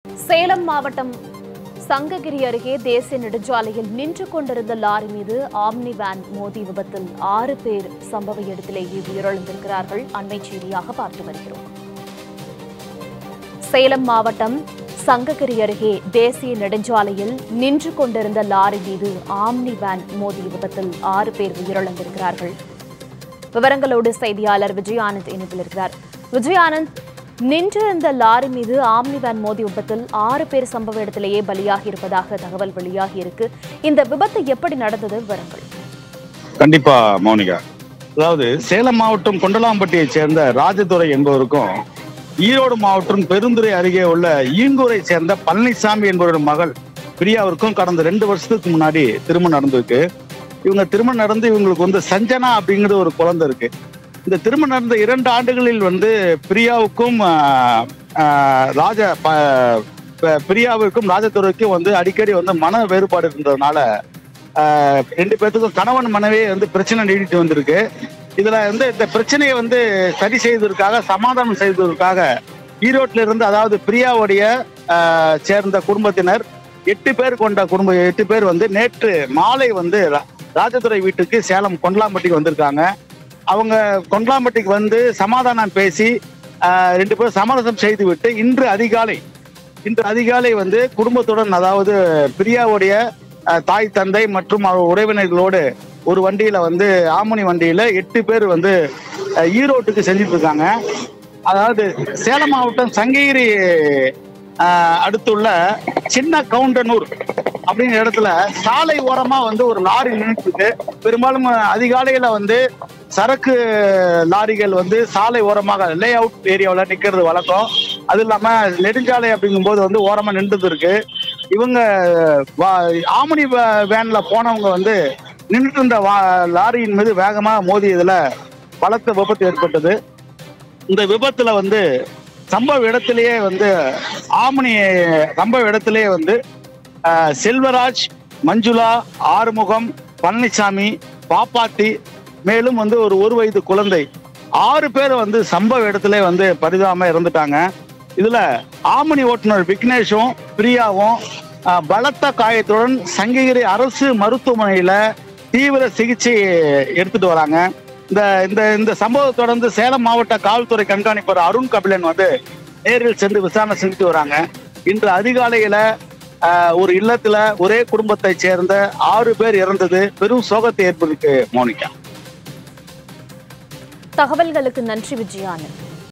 சேலம் மாவட்டம் சங்ககிரி அருகே தேசிய நெடுஞ்சாலையில் நின்று கொண்டிருந்த லாரி மீது ஆம்னி வேன் மோதி விபத்தில் ஆறு பேர் சம்பவ இடத்திலேயே உயிரிழந்திருக்கிறார்கள் அண்மை செய்தியாக பார்த்து வருகிறோம் சேலம் மாவட்டம் சங்ககிரி அருகே தேசிய நெடுஞ்சாலையில் நின்று கொண்டிருந்த லாரி மீது ஆம்னி வேன் மோதிய விபத்தில் ஆறு பேர் உயிரிழந்திருக்கிறார்கள் விவரங்களோடு செய்தியாளர் விஜயானந்த் இணைப்பில் இருக்கிறார் விஜயானந்த் நின்றிருந்த லாரி மீது ஆம்னி வேன் மோதி விபத்தில் ஆறு பேர் சம்பவ இடத்திலேயே பலியாகி இருப்பதாக தகவல் வெளியாகி இருக்கு இந்த விபத்து எப்படி நடந்தது விவரங்கள் கண்டிப்பா மௌனிகா அதாவது சேலம் மாவட்டம் கொண்டலாம்பட்டியைச் சேர்ந்த ராஜதுரை என்பவருக்கும் ஈரோடு மாவட்டம் பெருந்துறை அருகே உள்ள ஈங்கூரை சேர்ந்த பழனிசாமி என்பவருடைய மகள் பிரியாவிற்கும் கடந்த ரெண்டு வருஷத்துக்கு முன்னாடி திருமணம் நடந்திருக்கு இவங்க திருமணம் நடந்து இவங்களுக்கு வந்து சஞ்சனா அப்படிங்கிற ஒரு குழந்தை இருக்கு இந்த திருமணம் நடந்த இரண்டு ஆண்டுகளில் வந்து பிரியாவுக்கும் ஆஹ், ஆஹ், ராஜ ப- ப- பிரியாவிற்கும் ராஜதுரைக்கும் வந்து அடிக்கடி வந்து மன வேறுபாடு இருந்ததுனால ஆஹ் ரெண்டு பேர்த்துக்கும் கணவன் மனைவி வந்து பிரச்சனை நீடிட்டு வந்திருக்கு இதுல வந்து இந்த பிரச்சனையை வந்து சரி செய்வதற்காக சமாதானம் செய்வதற்காக ஈரோட்டில இருந்து அதாவது பிரியாவுடைய ஆஹ், சேர்ந்த குடும்பத்தினர் எட்டு பேர் கொண்ட குடும்ப எட்டு பேர் வந்து நேற்று மாலை வந்து ரா- ராஜதுரை வீட்டுக்கு சேலம் கொண்டலாம்பட்டிக்கு வந்திருக்காங்க அவங்க கொண்டலாம்பட்டிக்கு வந்து சமாதானம் பேசி ஆஹ், ரெண்டு பேரும் சமரசம் செய்துவிட்டு இன்று அதிகாலை இன்று அதிகாலை வந்து குடும்பத்துடன் அதாவது பிரியாவுடைய அஹ், தாய் தந்தை மற்றும் அவர் உறவினர்களோடு ஒரு வண்டியில வந்து ஆமணி வண்டியில எட்டு பேர் வந்து அஹ், ஈரோட்டுக்கு செஞ்சுட்டு இருக்காங்க அதாவது சேலம் மாவட்டம் சங்ககிரி அஹ், அடுத்துள்ள சின்ன கவுண்டனூர் அப்படிங்கிற இடத்துல சாலை ஓரமா வந்து ஒரு லாரி நின்றுட்டு பெரும்பாலும் அதிகாலையில வந்து சரக்கு லாரிகள் வந்து சாலை ஓரமாக லே அவுட் ஏரியாவில் நிக்கிறது வழக்கம் அது இல்லாம நெடுஞ்சாலை அப்படிங்கும்போது வந்து ஓரமா நின்றுது இருக்கு இவங்க வா- ஆமணி வே- வேன்ல போனவங்க வந்து நின்றுட்டு இருந்த வா- லாரியின் மீது வேகமா மோதியதுல பலத்த விபத்து ஏற்பட்டது இந்த விபத்துல வந்து சம்பவ இடத்திலேயே வந்து ஆமணி சம்பவ இடத்திலேயே வந்து ஆஹ், செல்வராஜ் மஞ்சுளா ஆறுமுகம் பழனிசாமி பாப்பாத்தி மேலும் வந்து ஒரு ஒரு வயது குழந்தை ஆறு பேர் வந்து சம்பவ இடத்துல வந்து பரிதாபமா இறந்துட்டாங்க இதுல ஆமணி ஓட்டுநர் விக்னேஷும் பிரியாவும் ஆஹ், பலத்த காயத்துடன் சங்ககிரி அரசு மருத்துவமனையில தீவிர சிகிச்சை எடுத்துட்டு வராங்க இந்த இந்த இந்த சம்பவத்தை தொடர்ந்து சேலம் மாவட்ட காவல்துறை கண்காணிப்பாளர் அருண் கபிலன் வந்து நேரில் சென்று விசாரணை செஞ்சுட்டு வராங்க இன்று அதிகாலையில ஆஹ், ஒரு இல்லத்துல ஒரே குடும்பத்தை சேர்ந்த ஆறு பேர் இறந்தது பெரும் சோகத்தை ஏற்படுத்திருக்கு மோனிகா தகவல்களுக்கு நன்றி விஜயானந்த்